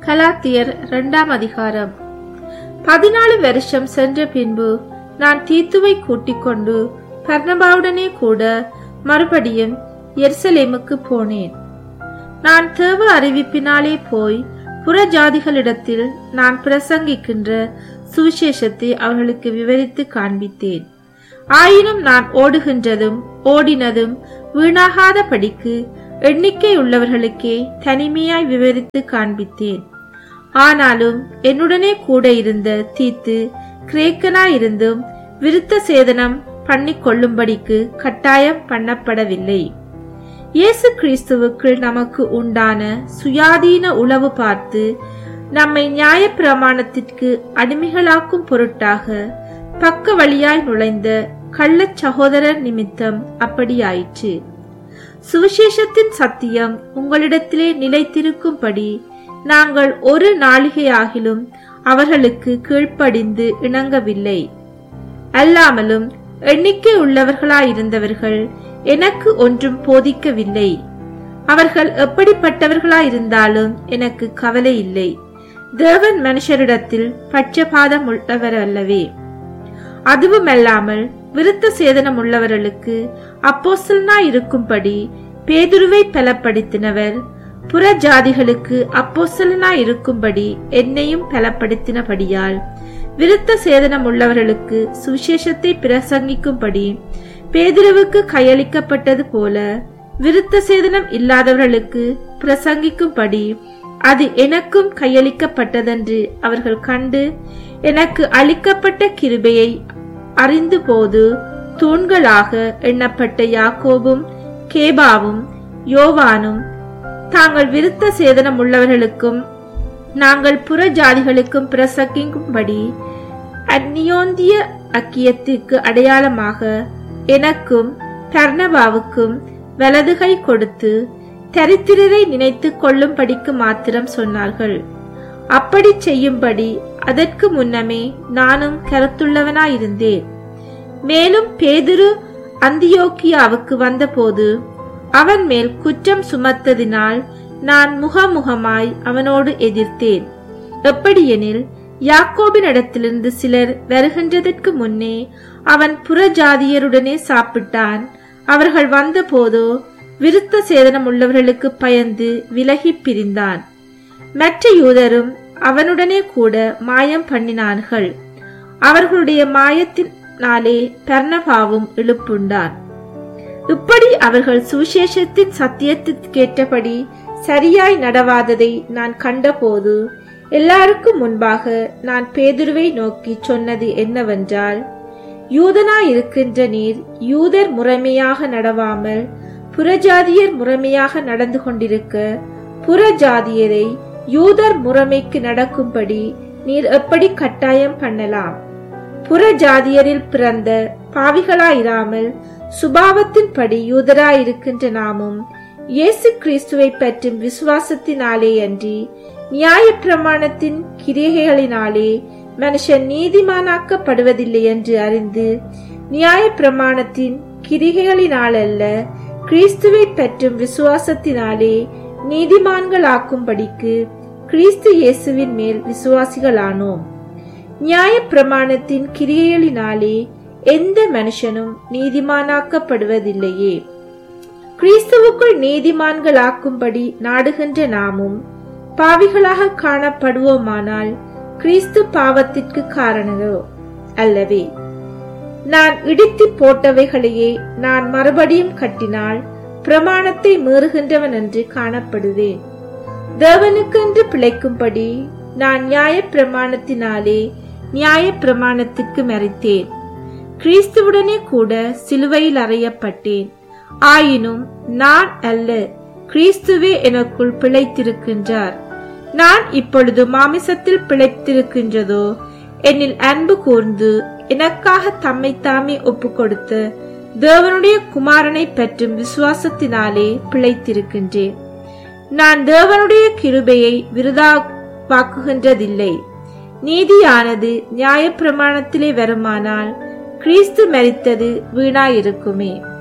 கலாத்தியர் இரண்டாம் அதிகாரம் பதினாலு வருஷம் சென்ற பின்பு நான் தீத்துவை கூட்டிக் கொண்டு பர்ணபாவுடனே கூட மறுபடியும் எருசலேமுக்கு போனேன் நான் தேவ அறிவிப்பினாலே போய் புற ஜாதிகளிடத்தில் நான் பிரசங்கிக்கின்ற சுவிசேஷத்தை அவர்களுக்கு விவரித்து காண்பித்தேன் ஆயினும் நான் ஓடுகின்றதும் ஓடினதும் வீணாகாத படிக்கு எண்ணிக்கை உள்ளவர்களுக்கே தனிமையாய் விவரித்து காண்பித்தேன் ஆனாலும் என்னுடனே கூட இருந்த தீத்து கிரேக்கனாயிருந்தும் விருத்த சேதனம் பண்ணிக் கொள்ளும்படிக்கு கட்டாயம் பண்ணப்படவில்லை இயேசு கிறிஸ்துவுக்குள் நமக்கு உண்டான சுயாதீன உளவு பார்த்து நம்மை நியாயப்பிரமாணத்திற்கு அடிமைகளாக்கும் பொருட்டாக பக்க வழியாய் நுழைந்த கள்ளச் சகோதரர் நிமித்தம் அப்படியாயிற்று சுவிசேஷத்தின் சத்தியம் உங்களிடத்திலே நிலைத்திருக்கும்படி நாங்கள் ஒரு நாளிகையாகிலும் அவர்களுக்கு கீழ்ப்படிந்து இணங்கவில்லை அல்லாமலும் எண்ணிக்கை உள்ளவர்களாயிருந்தவர்கள் எனக்கு ஒன்றும் போதிக்கவில்லை அவர்கள் எப்படிப்பட்டவர்களாயிருந்தாலும் எனக்கு கவலை இல்லை தேவன் மனுஷரிடத்தில் பட்சபாதம் உள்ளவர் அல்லவே அதுவுமல்லாமல் விருத்த சேதனம் உள்ளவர்களுக்கு அப்போசலனா இருக்கும்படி பேதுருவை பலப்படுத்தினவர் புற ஜாதிகளுக்கு அப்போசலனா இருக்கும்படி என்னையும் பலப்படுத்தினபடியால் விருத்த சேதனம் உள்ளவர்களுக்கு சுவிசேஷத்தை பிரசங்கிக்கும்படி பேதுருவுக்கு கையளிக்கப்பட்டது போல விருத்த சேதனம் இல்லாதவர்களுக்கு பிரசங்கிக்கும்படி அது எனக்கும் கையளிக்கப்பட்டதென்று அவர்கள் கண்டு எனக்கு அளிக்கப்பட்ட கிருபையை அறிந்து போது தூண்களாக எண்ணப்பட்ட யாக்கோபும் கேபாவும் யோவானும் தாங்கள் விருத்த சேதனம் உள்ளவர்களுக்கும் நாங்கள் புற ஜாதிகளுக்கும் பிரசங்கிக்கும்படி அந்நியோந்திய அக்கியத்திற்கு அடையாளமாக எனக்கும் கர்ணபாவுக்கும் வலதுகை கொடுத்து தரித்திரரை நினைத்து கொள்ளும்படிக்கு மாத்திரம் சொன்னார்கள் அப்படி செய்யும்படி அதற்கு முன்னமே நானும் கருத்துள்ளவனாயிருந்தேன் மேலும் பேதுரு அந்தியோக்கியாவுக்கு வந்தபோது அவன் மேல் குற்றம் சுமத்ததினால் நான் முகமுகமாய் அவனோடு எதிர்த்தேன் எப்படியெனில் யாக்கோபினிடத்திலிருந்து சிலர் வருகின்றதற்கு முன்னே அவன் புறஜாதியருடனே சாப்பிட்டான் அவர்கள் வந்தபோதோ விருத்த சேதனம் உள்ளவர்களுக்கு பயந்து விலகி பிரிந்தான் மற்ற யூதரும் அவனுடனே கூட மாயம் பண்ணினார்கள் அவர்களுடைய மாயத்தினாலே பர்ணபாவும் இழுப்புண்டான் இப்படி அவர்கள் சுவிசேஷத்தின் சத்தியத்திற்கேற்றபடி சரியாய் நடவாததை நான் கண்டபோது எல்லாருக்கும் முன்பாக நான் பேதுருவை நோக்கி சொன்னது என்னவென்றால் யூதனாயிருக்கின்ற நீர் யூதர் முறைமையாக நடவாமல் புறஜாதியர் முறைமையாக நடந்து கொண்டிருக்க புறஜாதியரை யூதர் முறைமைக்கு நடக்கும்படி நீர் எப்படி கட்டாயம் பண்ணலாம் புறஜாதியரில் பிறந்த பாவிகளாயிராமல் சுபாவத்தின்படி யூதராயிருக்கின்ற நாமும் இயேசு கிறிஸ்துவை பற்றும் விசுவாசத்தினாலே அன்றி நியாய பிரமாணத்தின் கிரியைகளினாலே மனுஷன் நீதிமானாக்கப்படுவதில்லை என்று அறிந்து நியாய பிரமாணத்தின் கிரிகைகளினாலல்ல கிறிஸ்துவை பற்றும் விசுவாசத்தினாலே நீதிமான்களாக்கும்படிக்கு கிறிஸ்து இயேசுவின் மேல் விசுவாசிகளானோம் நியாய பிரமாணத்தின் கிரியைகளினாலே எந்த மனுஷனும் நீதிமானாக்கப்படுவதில்லையே கிறிஸ்துவுக்குள் நீதிமான்களாக்கும்படி நாடுகின்ற நாமும் பாவிகளாக காணப்படுவோமானால் கிறிஸ்து பாவத்திற்கு காரணரோ அல்லவே நான் இடித்து போட்டவைகளையே நான் மறுபடியும் கட்டினால் பிரமாணத்தை மீறுகின்றவன் என்று காணப்படுவேன் தேவனுக்கென்று பிழைக்கும்படி நான் நியாய பிரமாணத்தினாலே நியாய பிரமாணத்திற்கு மறித்தேன் கிறிஸ்துவுடனே கூட சிலுவையில் அறையப்பட்டேன் ஆயினும் நான் அல்ல கிறிஸ்துவே எனக்குள் பிழைத்திருக்கின்றார் நான் இப்பொழுது மாமிசத்தில் பிழைத்திருக்கின்றதோ என்னில் அன்பு கூர்ந்து எனக்காக தம்மை தாமே ஒப்பு கொடுத்து தேவனுடைய குமாரனை பற்றும் விசுவாசத்தினாலே பிழைத்திருக்கின்றேன் நான் தேவனுடைய கிருபையை விருதாவாக்குகின்றதில்லை நீதியானது நியாயப்பிரமாணத்திலே வருமானால் கிறிஸ்து மரித்தது வீணாயிருக்குமே